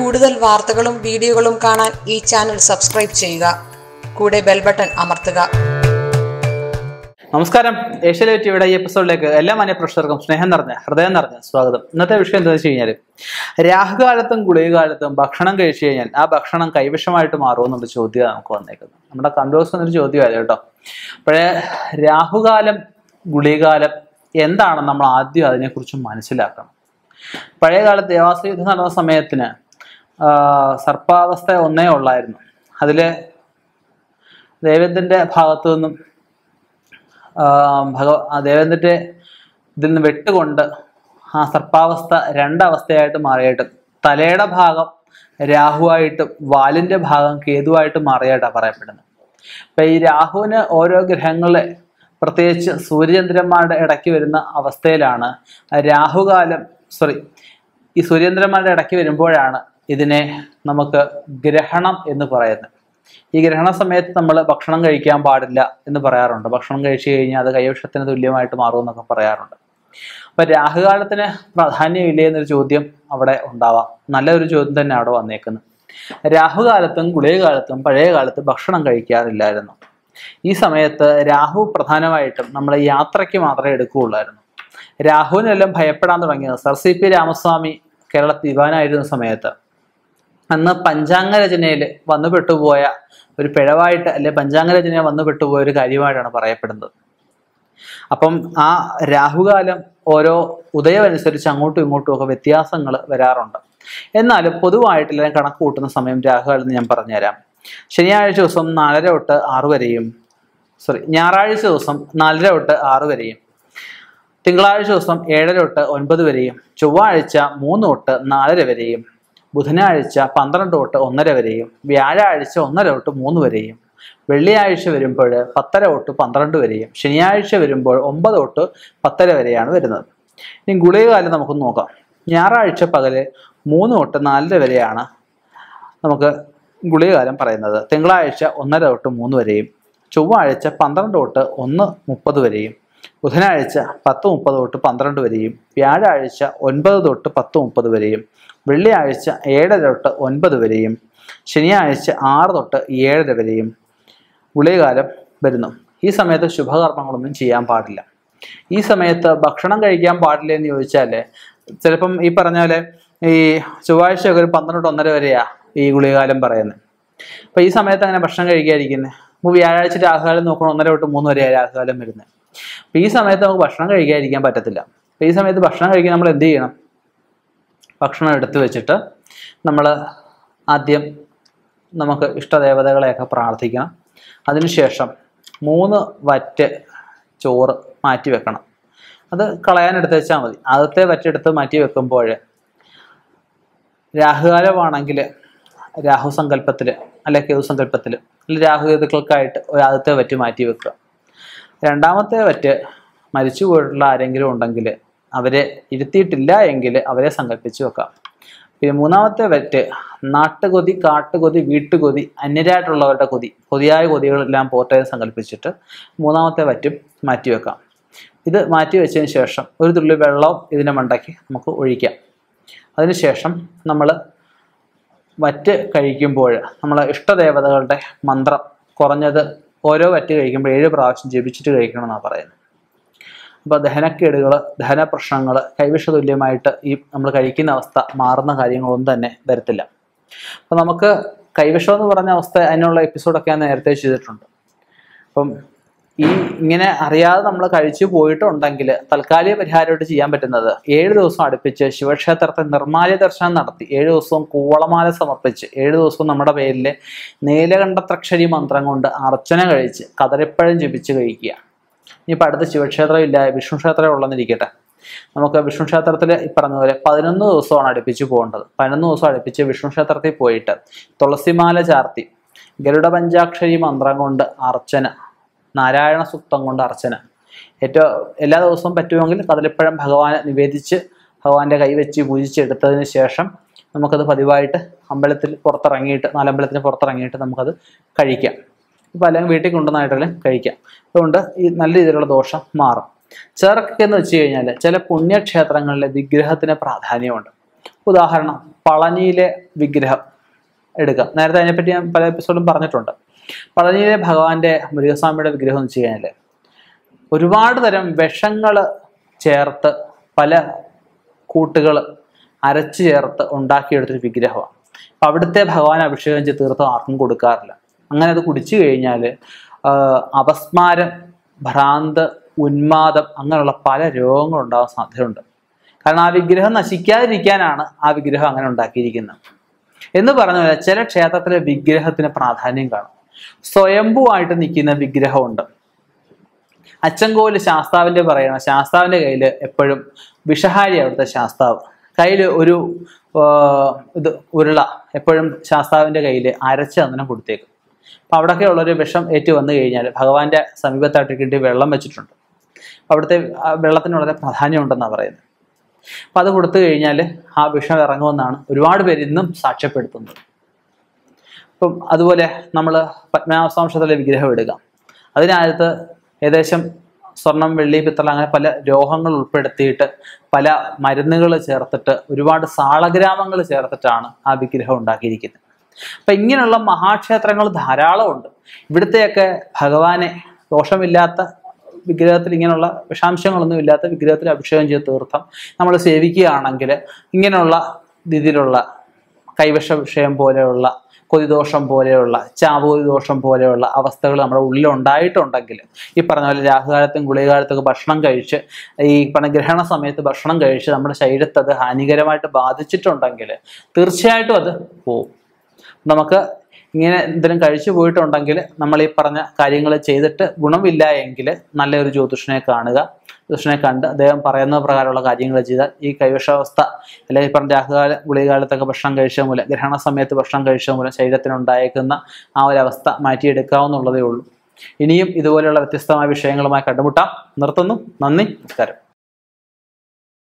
കൂടുതൽ വാർത്തകളും വീഡിയോകളും കാണാൻ ഈ ചാനൽ സബ്സ്ക്രൈബ് ചെയ്യുക കൂടെ ബെൽ ബട്ടൺ അമർത്തുക നമസ്കാരം ഏഷ്യാനെറ്റ് ടിവിയുടെ ഈ എപ്പിസോഡിലേക്ക് എല്ലാ മാന്യ പ്രേക്ഷകർക്കും സ്നേഹം നിറഞ്ഞ ഹൃദയം നിറഞ്ഞ സ്വാഗതം ഇന്നത്തെ വിഷയം എന്താണെന്ന് വെച്ച് കഴിഞ്ഞാൽ രാഹുകാലത്തും ഗുളികകാലത്തും ഭക്ഷണം കഴിച്ചു കഴിഞ്ഞാൽ ആ ഭക്ഷണം കൈവശമായിട്ട് മാറുമെന്നുള്ള ചോദ്യമാണ് നമുക്ക് വന്നേക്കുന്നത് നമ്മുടെ കമ്പോസ് എന്നൊരു ചോദ്യമായിരുന്നു കേട്ടോ അപ്പോഴേ രാഹുകാലം ഗുളികാലം എന്താണെന്ന് നമ്മൾ ആദ്യം അതിനെക്കുറിച്ച് മനസ്സിലാക്കണം പഴയ കാലത്ത് ദേവാസുര യുദ്ധം നടന്ന സമയത്തിന് ആ, സർപ്പാവസ്ഥ ഒന്നേ ഉള്ളായിരുന്നു അതില് ദേവേന്ദ്രന്റെ ഭാഗത്തു നിന്നും ആ, ഭഗവ ആ ദേവേന്ദ്രന്റെ ഇതിൽ നിന്ന് വെട്ടുകൊണ്ട് ആ സർപ്പാവസ്ഥ രണ്ടവസ്ഥയായിട്ട് മാറിയിട്ട് തലയുടെ ഭാഗം രാഹുവായിട്ടും വാലിന്റെ ഭാഗം കേതുവായിട്ടും മാറിയായിട്ടാണ് പറയപ്പെടുന്നത് അപ്പൊ ഈ രാഹുവിന് ഓരോ ഗ്രഹങ്ങളെ പ്രത്യേകിച്ച് സൂര്യചന്ദ്രന്മാരുടെ ഇടയ്ക്ക് വരുന്ന അവസ്ഥയിലാണ് രാഹുകാലം സോറി ഈ സൂര്യചന്ദ്രന്മാരുടെ ഇടയ്ക്ക് വരുമ്പോഴാണ് ഇതിനെ നമുക്ക് ഗ്രഹണം എന്ന് പറയുന്നത് ഈ ഗ്രഹണ സമയത്ത് നമ്മൾ ഭക്ഷണം കഴിക്കാൻ പാടില്ല എന്ന് പറയാറുണ്ട് ഭക്ഷണം കഴിച്ചു കഴിഞ്ഞാൽ അത് കൈവശത്തിന് തുല്യമായിട്ട് മാറും എന്നൊക്കെ പറയാറുണ്ട് അപ്പൊ രാഹുകാലത്തിന് പ്രാധാന്യമില്ലേ എന്നൊരു ചോദ്യം അവിടെ ഉണ്ടാവാം നല്ലൊരു ചോദ്യം തന്നെ അവിടെ വന്നേക്കുന്നത് രാഹുകാലത്തും ഗുളികകാലത്തും പഴയ കാലത്ത് ഭക്ഷണം കഴിക്കാറില്ലായിരുന്നു ഈ സമയത്ത് രാഹു പ്രധാനമായിട്ടും നമ്മൾ യാത്രയ്ക്ക് മാത്രമേ എടുക്കുകയുള്ളായിരുന്നു രാഹുവിനെല്ലാം ഭയപ്പെടാൻ തുടങ്ങിയത് sir C P Ramaswami Kerala ദിവാനായിരുന്ന സമയത്ത് അന്ന് പഞ്ചാംഗ രചനയിൽ വന്നു പെട്ടുപോയ ഒരു പിഴവായിട്ട് അല്ലെ പഞ്ചാംഗ രചനയിൽ വന്നു പെട്ടുപോയ ഒരു കാര്യമായിട്ടാണ് പറയപ്പെടുന്നത് അപ്പം ആ രാഹുകാലം ഓരോ ഉദയം അനുസരിച്ച് അങ്ങോട്ടും ഇങ്ങോട്ടും ഒക്കെ വ്യത്യാസങ്ങൾ വരാറുണ്ട് എന്നാലും പൊതുവായിട്ട് എല്ലാവരും കണക്ക് കൂട്ടുന്ന സമയം രാഹുകാലം എന്ന് ഞാൻ പറഞ്ഞുതരാം ശനിയാഴ്ച ദിവസം നാലര തൊട്ട് ആറ് വരെയും സോറി ഞായറാഴ്ച ദിവസം നാലര തൊട്ട് ആറ് വരെയും തിങ്കളാഴ്ച ദിവസം ഏഴര തൊട്ട് ഒൻപത് വരെയും ചൊവ്വാഴ്ച മൂന്ന് തൊട്ട് നാലര വരെയും ബുധനാഴ്ച പന്ത്രണ്ട് തൊട്ട് ഒന്നര വരെയും വ്യാഴാഴ്ച ഒന്നര തൊട്ട് മൂന്ന് വരെയും വെള്ളിയാഴ്ച വരുമ്പോൾ പത്തര തൊട്ട് പന്ത്രണ്ട് വരെയും ശനിയാഴ്ച വരുമ്പോൾ ഒമ്പത് തൊട്ട് പത്തര വരെയാണ് വരുന്നത് ഇനി ഗുളികകാലം നമുക്ക് നോക്കാം ഞായറാഴ്ച പകല് മൂന്ന് തൊട്ട് നാലര വരെയാണ് നമുക്ക് ഗുളികകാലം പറയുന്നത് തിങ്കളാഴ്ച ഒന്നര തൊട്ട് മൂന്ന് വരെയും ചൊവ്വാഴ്ച പന്ത്രണ്ട് തൊട്ട് ഒന്ന് മുപ്പത് വരെയും ബുധനാഴ്ച പത്ത് മുപ്പത് തൊട്ട് പന്ത്രണ്ട് വരെയും വ്യാഴാഴ്ച ഒൻപത് തൊട്ട് പത്ത് മുപ്പത് വരെയും വെള്ളിയാഴ്ച ഏഴര തൊട്ട് ഒൻപത് വരെയും ശനിയാഴ്ച ആറ് തൊട്ട് ഏഴര വരെയും ഗുളികകാലം വരുന്നു ഈ സമയത്ത് ശുഭകർമ്മങ്ങളൊന്നും ചെയ്യാൻ പാടില്ല ഈ സമയത്ത് ഭക്ഷണം കഴിക്കാൻ പാടില്ല എന്ന് ചോദിച്ചാൽ ചിലപ്പം ഈ പറഞ്ഞ പോലെ ഈ ചൊവ്വാഴ്ചയൊക്കെ ഒരു പന്ത്രണ്ട് ഒന്നര വരെയാ ഈ ഗുളികകാലം പറയുന്നത് അപ്പൊ ഈ സമയത്ത് അങ്ങനെ ഭക്ഷണം കഴിക്കാതിരിക്കുന്നത് ഇപ്പോൾ വ്യാഴാഴ്ച രാഹുകാലം നോക്കണം ഒന്നര തൊട്ട് മൂന്ന് വരെയാണ് രാഹുകാലം വരുന്നത് അപ്പൊ ഈ സമയത്ത് നമുക്ക് ഭക്ഷണം കഴിക്കാതിരിക്കാൻ പറ്റത്തില്ല അപ്പൊ ഈ സമയത്ത് ഭക്ഷണം കഴിക്കാൻ നമ്മൾ എന്ത് ചെയ്യണം ഭക്ഷണം എടുത്തു വെച്ചിട്ട് നമ്മൾ ആദ്യം നമുക്ക് ഇഷ്ടദേവതകളെയൊക്കെ പ്രാർത്ഥിക്കണം അതിനുശേഷം മൂന്ന് വറ്റ് ചോറ് മാറ്റി വെക്കണം അത് കളയാൻ എടുത്ത് വെച്ചാൽ മതി ആദ്യത്തെ വറ്റെടുത്ത് മാറ്റി വെക്കുമ്പോൾ രാഹുകാലമാണെങ്കിൽ രാഹു സങ്കല്പത്തിൽ അല്ലെ കേതു സങ്കല്പത്തിൽ അല്ലെങ്കിൽ രാഹുകേതുക്കൾക്കായിട്ട് ഒരു ആദ്യത്തെ വറ്റ് മാറ്റി വെക്കുക രണ്ടാമത്തെ വറ്റ് മരിച്ചു പോയിട്ടുള്ള ആരെങ്കിലും ഉണ്ടെങ്കിൽ അവരെ ഇരുത്തിയിട്ടില്ല എങ്കിൽ അവരെ സങ്കല്പിച്ച് വെക്കാം പിന്നെ മൂന്നാമത്തെ വറ്റ് നാട്ടുകൊതി കാട്ടുകൊതി വീട്ടുകൊതി അന്യരായിട്ടുള്ളവരുടെ കൊതി കൊതിയായ കൊതികളെല്ലാം പോട്ടെ സങ്കല്പിച്ചിട്ട് മൂന്നാമത്തെ വറ്റും മാറ്റി വെക്കാം ഇത് മാറ്റി വെച്ചതിന് ശേഷം ഒരു തുള്ളി വെള്ളം ഇതിൻ്റെ മണ്ടയ്ക്ക് നമുക്ക് ഒഴിക്കാം അതിനുശേഷം നമ്മൾ വറ്റ് കഴിക്കുമ്പോൾ നമ്മൾ ഇഷ്ടദേവതകളുടെ മന്ത്രം കുറഞ്ഞത് ഓരോ വറ്റ് കഴിക്കുമ്പോൾ ഏഴ് പ്രാവശ്യം ജപിച്ചിട്ട് കഴിക്കണം എന്നാണ് പറയുന്നത് അപ്പോൾ ദഹനക്കേടുകൾ ദഹന പ്രശ്നങ്ങൾ കൈവിഷ തുല്യമായിട്ട് ഈ നമ്മൾ കഴിക്കുന്ന അവസ്ഥ മാറുന്ന കാര്യങ്ങളൊന്നും തന്നെ വരത്തില്ല അപ്പോൾ നമുക്ക് കൈവിഷം എന്ന് പറഞ്ഞ അവസ്ഥ അതിനുള്ള എപ്പിസോഡൊക്കെ ഞാൻ നേരത്തെ ചെയ്തിട്ടുണ്ട് അപ്പം ഈ ഇങ്ങനെ അറിയാതെ നമ്മൾ കഴിച്ചു പോയിട്ടുണ്ടെങ്കിൽ തൽക്കാലിക പരിഹാരമായിട്ട് ചെയ്യാൻ പറ്റുന്നത് ഏഴ് ദിവസം അടുപ്പിച്ച് ശിവക്ഷേത്രത്തെ നിർമ്മാല്യ ദർശനം നടത്തി ഏഴ് ദിവസവും കൂവളമാല സമർപ്പിച്ച് ഏഴ് ദിവസവും നമ്മുടെ പേരിൽ നീലകണ്ഠത്രക്ഷരി മന്ത്രം കൊണ്ട് അർച്ചന കഴിച്ച് കതറിപ്പഴം ജപിച്ച് കഴിക്കുക ഇനിയിപ്പോൾ അടുത്ത ശിവക്ഷേത്രം ഇല്ല വിഷ്ണു ക്ഷേത്രം ഉള്ളെന്നിരിക്കട്ടെ നമുക്ക് വിഷ്ണു ക്ഷേത്രത്തിൽ ഈ പറഞ്ഞ പോലെ പതിനൊന്ന് ദിവസമാണ് അടുപ്പിച്ച് പോകേണ്ടത് പതിനൊന്ന് ദിവസം അടുപ്പിച്ച് വിഷ്ണു ക്ഷേത്രത്തിൽ പോയിട്ട് തുളസിമാല ചാർത്തി ഗരുഡ പഞ്ചാക്ഷരി മന്ത്രം കൊണ്ട് അർച്ചന നാരായണ സൂക്തം കൊണ്ട് അർച്ചന ഏറ്റവും എല്ലാ ദിവസവും പറ്റുമെങ്കിൽ കദളിപ്പഴം ഭഗവാനെ നിവേദിച്ച് ഭഗവാന്റെ കൈവച്ച് പൂജിച്ചെടുത്തതിന് ശേഷം നമുക്കത് പതിവായിട്ട് അമ്പലത്തിൽ പുറത്തിറങ്ങിയിട്ട് നാലമ്പലത്തിന് പുറത്തിറങ്ങിയിട്ട് നമുക്കത് കഴിക്കാം ഇപ്പം അല്ലെങ്കിൽ വീട്ടിൽ കൊണ്ടുവന്നായിട്ടെല്ലാം കഴിക്കാം അതുകൊണ്ട് ഈ നല്ല രീതിയിലുള്ള ദോഷം മാറും ചേർക്ക എന്ന് വെച്ച് കഴിഞ്ഞാൽ ചില പുണ്യക്ഷേത്രങ്ങളിലെ വിഗ്രഹത്തിന് പ്രാധാന്യമുണ്ട് ഉദാഹരണം പളനിയിലെ വിഗ്രഹം എടുക്കാം നേരത്തെ അതിനെപ്പറ്റി ഞാൻ പല എപ്പിസോഡും പറഞ്ഞിട്ടുണ്ട് പളനിയിലെ ഭഗവാന്റെ മുരുകസ്വാമിയുടെ വിഗ്രഹം എന്ന് വെച്ച് കഴിഞ്ഞാൽ ഒരുപാട് തരം വിഷങ്ങൾ ചേർത്ത് പല കൂട്ടുകൾ അരച്ചു ചേർത്ത് ഉണ്ടാക്കിയെടുത്തൊരു വിഗ്രഹമാണ് അപ്പം അവിടുത്തെ ഭഗവാൻ അഭിഷേകം ചെയ്ത് തീർത്ഥം ആർക്കും കൊടുക്കാറില്ല അങ്ങനെ അത് കുടിച്ചു കഴിഞ്ഞാൽ അപസ്മാരം ഭ്രാന്ത് ഉന്മാദം അങ്ങനെയുള്ള പല രോഗങ്ങളും ഉണ്ടാകാൻ സാധ്യതയുണ്ട് കാരണം ആ വിഗ്രഹം നശിക്കാതിരിക്കാനാണ് ആ വിഗ്രഹം അങ്ങനെ ഉണ്ടാക്കിയിരിക്കുന്നത് എന്ന് പറഞ്ഞ പോലെ ചില ക്ഷേത്രത്തിലെ വിഗ്രഹത്തിന് പ്രാധാന്യം കാണും സ്വയംഭൂവായിട്ട് നിൽക്കുന്ന വിഗ്രഹമുണ്ട് അച്ചൻകോല് ശാസ്താവിന്റെ പറയണം ശാസ്താവിന്റെ കയ്യിൽ എപ്പോഴും വിഷഹാരി അവിടുത്തെ ശാസ്താവ് കയ്യിൽ ഒരു ആ, ഇത് ഉരുള എപ്പോഴും ശാസ്താവിന്റെ കയ്യിൽ അരച്ച് അന്നനം കൊടുത്തേക്കും അപ്പൊ അവിടെയൊക്കെ ഉള്ളൊരു വിഷം ഏറ്റു വന്നു കഴിഞ്ഞാൽ ഭഗവാന്റെ സമീപത്തായിട്ട് കിട്ടി വെള്ളം വെച്ചിട്ടുണ്ട് അപ്പൊ അവിടുത്തെ ആ വെള്ളത്തിന് വളരെ പ്രാധാന്യമുണ്ടെന്നാണ് പറയുന്നത് അപ്പൊ അത് കൊടുത്തു കഴിഞ്ഞാൽ ആ വിഷം ഇറങ്ങുമെന്നാണ് ഒരുപാട് പേര് ഇന്നും സാക്ഷ്യപ്പെടുത്തുന്നത് ഇപ്പം അതുപോലെ നമ്മൾ പത്മനാഭസ്വാംശത്തിലെ വിഗ്രഹം എടുക്കാം അതിനകത്ത് ഏകദേശം സ്വർണം വെള്ളി പിത്തള അങ്ങനെ പല രോഗങ്ങൾ ഉൾപ്പെടുത്തിയിട്ട് പല മരുന്നുകൾ ചേർത്തിട്ട് ഒരുപാട് സാളഗ്രാമങ്ങൾ ചേർത്തിട്ടാണ് ആ വിഗ്രഹം ഉണ്ടാക്കിയിരിക്കുന്നത് അപ്പൊ ഇങ്ങനെയുള്ള മഹാക്ഷേത്രങ്ങൾ ധാരാളമുണ്ട് ഇവിടുത്തെയൊക്കെ ഭഗവാനെ ദോഷമില്ലാത്ത വിഗ്രഹത്തിൽ ഇങ്ങനെയുള്ള വിഷാംശങ്ങളൊന്നും ഇല്ലാത്ത വിഗ്രഹത്തിൽ അഭിഷേകം ചെയ്ത് തീർത്ഥം നമ്മൾ സേവിക്കുകയാണെങ്കിൽ ഇങ്ങനെയുള്ള രീതിയിലുള്ള കൈവശ വിഷയം പോലെയുള്ള കൊതിദോഷം പോലെയുള്ള ചാവൂരി ദോഷം പോലെയുള്ള അവസ്ഥകൾ നമ്മുടെ ഉള്ളിൽ ഉണ്ടായിട്ടുണ്ടെങ്കിൽ ഈ പറഞ്ഞ പോലെ രാഹുകാലത്തും ഗുളികാലത്തൊക്കെ ഭക്ഷണം കഴിച്ച് ഈ പറഞ്ഞ ഗ്രഹണ സമയത്ത് ഭക്ഷണം കഴിച്ച് നമ്മുടെ ശരീരത്തെ അത് ഹാനികരമായിട്ട് ബാധിച്ചിട്ടുണ്ടെങ്കിൽ തീർച്ചയായിട്ടും അത് പോവും നമുക്ക് ഇങ്ങനെ എന്തെങ്കിലും കഴിച്ചു പോയിട്ടുണ്ടെങ്കിൽ നമ്മൾ ഈ പറഞ്ഞ കാര്യങ്ങൾ ചെയ്തിട്ട് ഗുണമില്ല എങ്കിൽ നല്ലൊരു ജ്യോതിഷനെ കാണുക ജ്യോതിഷനെ കണ്ട് അദ്ദേഹം പറയുന്ന പ്രകാരമുള്ള കാര്യങ്ങൾ ചെയ്താൽ ഈ കൈവശാവസ്ഥ അല്ലെങ്കിൽ ഈ പറഞ്ഞ രാഹുകാല ഗുളികാലത്തൊക്കെ ഭക്ഷണം കഴിച്ച മൂലം ഗ്രഹണ സമയത്ത് ഭക്ഷണം കഴിച്ച മൂലം ശരീരത്തിനുണ്ടായേക്കുന്ന ആ ഒരു അവസ്ഥ മാറ്റിയെടുക്കാവുന്നുള്ളതേ ഉള്ളൂ ഇനിയും ഇതുപോലെയുള്ള വ്യത്യസ്തമായ വിഷയങ്ങളുമായി കണ്ടുമുട്ടാം നിർത്തുന്നു നന്ദി നമസ്കാരം